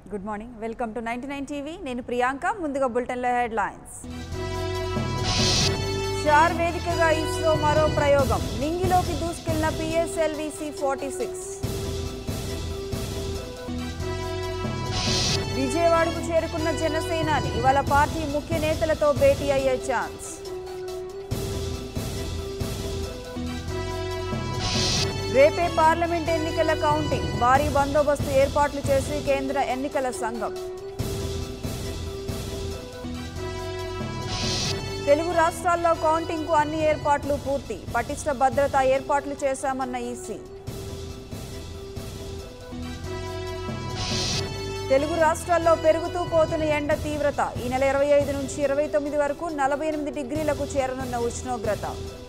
good morning welcome to ninety nine TV నేను ప్రియాంక ముందుగా బులెటిన్లో హెడ్లైన్స్ షార్ వేదికగా ఇస్రో మరో ప్రయోగం నింగిలోకి దూసుకెళ్లిన పిఎస్ఎల్విసి ఫార్టీ సిక్స్ విజయవాడకు చేరుకున్న జనసేనాని ఇవాళ పార్టీ ముఖ్య నేతలతో భేటీ అయ్యే ఛాన్స్ రేపే పార్లమెంట్ ఎన్నికల కౌంటింగ్ భారీ బందోబస్తు ఏర్పాట్లు చేసి కేంద్ర ఎన్నికల సంఘం తెలుగు రాష్ట్రాల్లో కౌంటింగ్కు అన్ని ఏర్పాట్లు పూర్తి పటిష్ట భద్రతా ఏర్పాట్లు చేశామన్న ఈసీ తెలుగు రాష్ట్రాల్లో పెరుగుతూ పోతున్న ఎండ తీవ్రత ఈ నెల ఇరవై ఐదు నుంచి ఇరవై తొమ్మిది వరకు నలభై ఎనిమిది డిగ్రీలకు చేరనున్న ఉష్ణోగ్రత